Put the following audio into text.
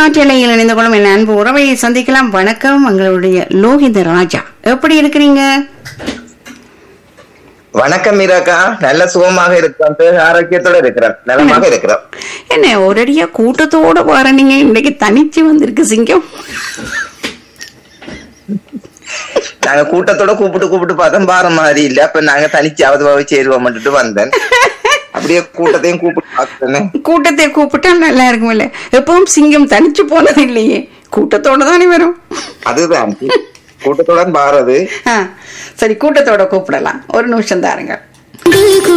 காற்றலையில் இணைந்து கொள்ளும் என் அன்பு உறவை சந்திக்கலாம் வணக்கம் எங்களுடைய லோகித ராஜா எப்படி இருக்கிறீங்க வணக்கம் மீராக்கா நல்ல சுகமாக இருக்கிறோம் தேக ஆரோக்கியத்தோட இருக்கிறோம் நலமாக இருக்கிறோம் என்ன ஒரடியா கூட்டத்தோட வர நீங்க இன்னைக்கு தனிச்சு வந்திருக்கு சிங்கம் நாங்க கூட்டத்தோட கூப்பிட்டு கூப்பிட்டு பார்த்தோம் பார மாதிரி இல்ல அப்ப நாங்க தனிச்சாவது போய் சேருவோம்ட்டு வந்தேன் அப்படியே கூட்டத்தையும் கூப்பிட்டு பார்த்தேன் கூட்டத்தை கூப்பிட்டா நல்லா இருக்கும்ல எப்பவும் சிங்கம் தனிச்சு போனது இல்லையே கூட்டத்தோட தானே வரும் அதுதான் கூட்டத்தோட பாரது ஆ, சரி கூட்டத்தோட கூப்பிடலாம் ஒரு நிமிஷம் தாருங்க